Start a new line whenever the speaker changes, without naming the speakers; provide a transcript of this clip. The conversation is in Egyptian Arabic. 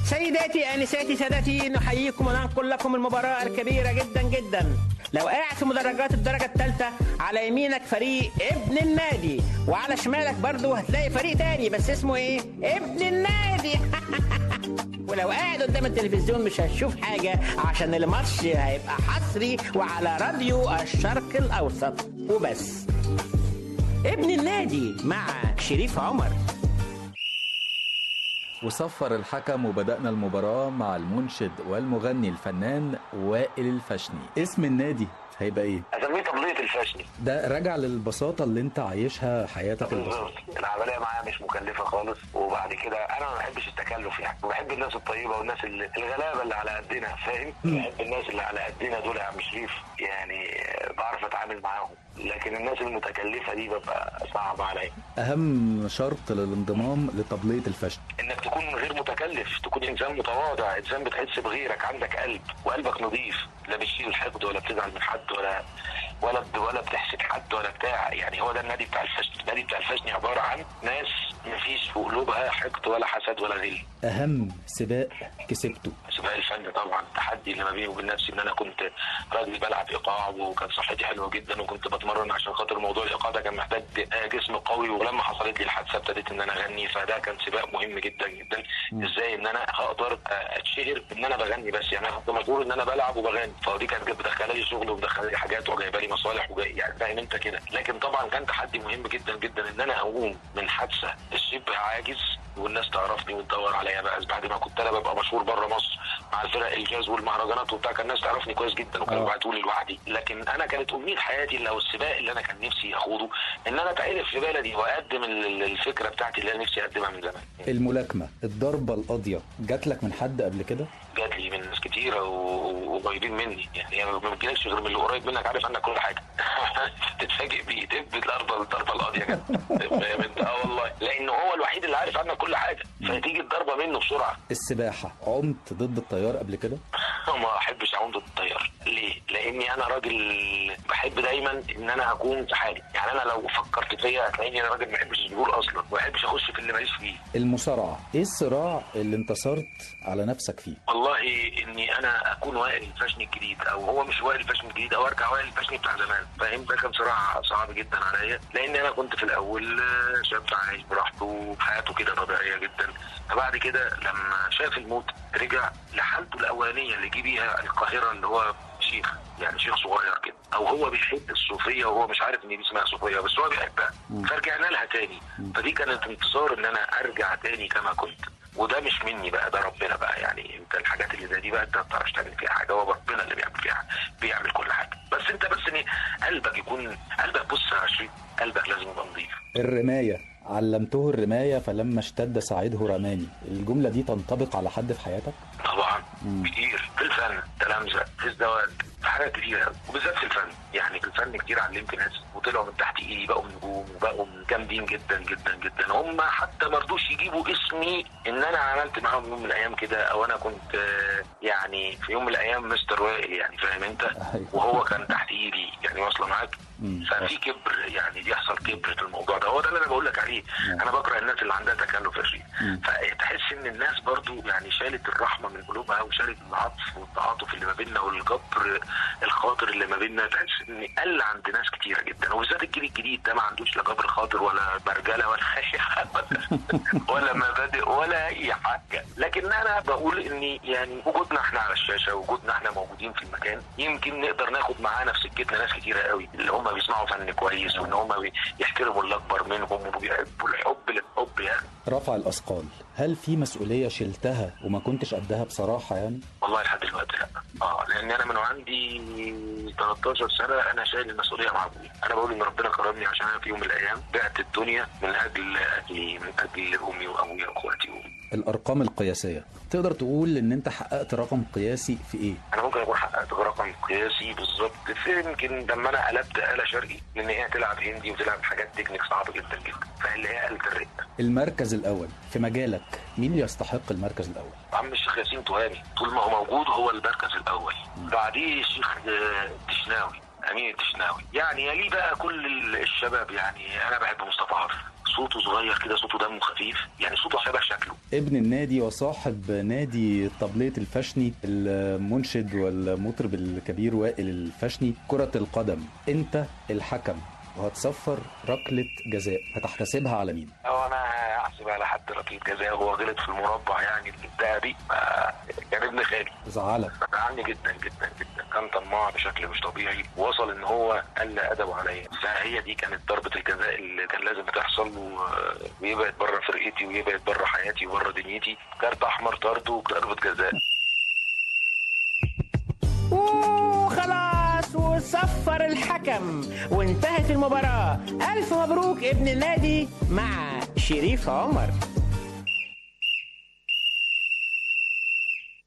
سيداتي انساتي سادتي نحييكم وننقل لكم المباراه الكبيره جدا جدا لو قاعد في مدرجات الدرجه الثالثه على يمينك فريق ابن النادي وعلى شمالك برضو هتلاقي فريق تاني بس اسمه ايه ابن النادي ولو قاعد قدام التلفزيون مش هتشوف حاجة عشان الماتش هيبقى حصري وعلى راديو الشرق الأوسط وبس ابن النادي مع شريف عمر
وصفر الحكم وبدأنا المباراة مع المنشد والمغني الفنان وائل الفشني اسم النادي هيبقى ايه؟
اسميه تبليط الفاشني
ده راجع للبساطة اللي انت عايشها حياتك البسيطة
بالظبط العمليه معايا مش مكلفه خالص وبعد كده انا ما بحبش التكلف يعني وبحب الناس الطيبه والناس اللي الغلابه اللي على قدنا فاهم بحب الناس اللي على قدنا دول يا عم شريف يعني آه، بعرف اتعامل معاهم لكن الناس المتكلفه دي ببقى صعب عليا
أهم شرط للانضمام لتبليط الفشل
انك تكون غير متكلف تكون انسان متواضع انسان بتحس بغيرك عندك قلب وقلبك نظيف لا بتشيل الحقد ولا بتزعل من حد ولا ولا ولا بتحسد حد ولا بتاع يعني هو ده النادي بتاع الفشل النادي بتاع الفشل عباره عن ناس مفيش في قلوبها حقد ولا حسد ولا غل
أهم سباق كسبته
سباق الفن طبعا التحدي اللي ما بيني وبين نفسي ان انا كنت راجل بلعب ايقاع وكانت صحتي حلوه جدا وكنت بتمرن عشان خاطر موضوع الايقاع ده كان محتاج جسم قوي ولما حصلت لي الحادثه ابتديت ان انا اغني فده كان سباق مهم جدا جدا ازاي ان انا هقدر اتشهر ان انا بغني بس يعني انا كنت مشهور ان انا بلعب وبغني فدي كانت بتدخل لي شغل ومدخله لي حاجات وجايبه لي مصالح وجاي يعني فاهم انت كده لكن طبعا كان تحدي مهم جدا جدا ان انا اقوم من حادثه الشبه عاجز والناس تعرفني وتدور عليا بقى بعد ما كنت انا ببقى مشهور بره مصر مع الفرق الجاز والمهرجانات وبتاع كان الناس تعرفني كويس جدا وكانوا
آه.
بيبعتوا لي لوحدي لكن انا كانت امنيه حياتي لو السباق اللي انا كان نفسي اخوضه ان انا اتعرف في بلدي واقدم ال- ال- الفكره بتاعتي اللي انا نفسي اقدمها من زمان
الملاكمة الضربة القاضية جات لك من حد قبل كده؟
جات لي من ناس كتيره و- وقريبين مني يعني أنا ما بتجيلكش غير من اللي قريب منك عارف عنك كل حاجه تتفاجئ بيه تثبت الضربه الضربه القاضيه جت فاهم انت اه والله لان هو الوحيد اللي عارف عنك كل حاجه فتيجي الضربه منه بسرعه
السباحة عمت ضد التيار قبل كده؟
ما احبش اعوم ضد التيار ليه؟ لاني انا راجل بحب دايما ان انا اكون في حالي يعني انا لو فكرت فيا هتلاقيني انا راجل ما بحبش الظهور اصلا ما بحبش اخش في اللي ماليش فيه
المصارعة ايه الصراع اللي انتصرت على نفسك فيه؟
والله اني انا اكون وائل الفاشني الجديد او هو مش وائل الفاشني الجديد او ارجع وائل الفاشني بتاع زمان فاهم ده كان صراع صعب جدا عليا لان انا كنت في الاول آه، شاب عايش براحته حياته كده طبيعيه جدا فبعد كده لما شاف الموت رجع لحالته الاولانيه اللي جه بيها القاهره اللي هو شيخ يعني شيخ صغير كده او هو بيحب الصوفيه وهو مش عارف ان دي اسمها صوفيه بس هو بيحبها فرجعنا لها تاني فدي كانت انتصار ان انا ارجع تاني كما كنت وده مش مني بقى ده ربنا بقى يعني انت الحاجات اللي زي دي بقى انت ما بتعرفش تعمل فيها حاجه هو ربنا اللي بيعمل فيها بيعمل كل حاجه بس انت بس ان قلبك يكون قلبك بص يا شريف قلبك لازم يبقى نظيف
الرماية علمته الرماية فلما اشتد سعيده رماني الجملة دي تنطبق على حد في حياتك؟
طبعا كتير في الفن تلامذه في الزواج في حاجات كتير قوي وبالذات في الفن يعني في الفن كتير علمت ناس وطلعوا من تحت ايدي بقوا نجوم وبقوا جامدين جدا جدا جدا هم حتى ما رضوش يجيبوا اسمي ان انا عملت معاهم يوم من الايام كده او انا كنت آه، يعني في يوم من الايام مستر وائل يعني فاهم انت
أيوة.
وهو كان تحت ايدي يعني واصله معاك
مم.
ففي كبر يعني بيحصل كبر في الموضوع ده هو ده اللي انا بقول لك عليه انا بكره الناس اللي عندها تكلف يا شريف فتحس ان الناس برضو يعني شالت الرحمه من قلوبها وشالت العطف والتعاطف اللي ما بيننا والجبر الخاطر اللي ما بيننا تحس ان قل عند ناس كتيره جدا وبالذات الجيل الجديد ده ما عندوش لا جبر خاطر ولا برجله ولا اي حاجه ولا مبادئ ولا اي حاجه لكن انا بقول ان يعني وجودنا احنا على الشاشه وجودنا احنا موجودين في المكان يمكن نقدر ناخد معانا في سكتنا ناس كتيره قوي اللي هم بيسمعوا فن كويس وان هم بيحترموا اللي اكبر منهم وبيحبوا الحب للحب يعني
رفع الأثقال هل في مسؤولية شلتها وما كنتش قدها بصراحة يعني؟
والله لحد دلوقتي لا اه لان انا من وعندي 13 سنه انا شايل المسؤوليه مع ابويا انا بقول ان ربنا كرمني عشان انا في يوم من الايام بعت الدنيا من اجل اهلي من اجل امي وابويا واخواتي وامي
الأرقام القياسية تقدر تقول إن أنت حققت رقم قياسي في إيه؟
انا ممكن اكون حققت رقم قياسي بالظبط في يمكن لما انا قلبت آلة شرقي لان هي تلعب هندي وتلعب حاجات تكنيك صعبه جدا جدا فاللي هي آلة الرق
المركز الأول في مجالك مين اللي يستحق المركز الأول؟
عم الشيخ ياسين تهامي طول ما هو موجود هو المركز الاول بعديه الشيخ آه، الدشناوي امين الدشناوي يعني يليه بقى كل ال- الشباب يعني انا بحب مصطفى عاطف صوته صغير كده صوته دمه خفيف يعني صوته شبه شكله
ابن النادي وصاحب نادي طبلية الفشني المنشد والمطرب الكبير وائل الفشني كرة القدم انت الحكم وهتصفر ركلة جزاء هتحتسبها على مين؟
او انا هحسب على حد ركله جزاء هو غلط في المربع يعني الذهبي آه، كان ابن خالي
زعلك
زعلني جدا جدا جدا كان طماع بشكل مش طبيعي وصل ان هو قل ادبه عليا فهي دي كانت ضربه الجزاء اللي كان لازم تحصل و- ويبعد بره فرقتي ويبعد بره حياتي وبره دنيتي كارت احمر طرد وضربه جزاء
وخلاص وصفر الحكم وانتهت المباراة ألف مبروك ابن النادي مع شريف عمر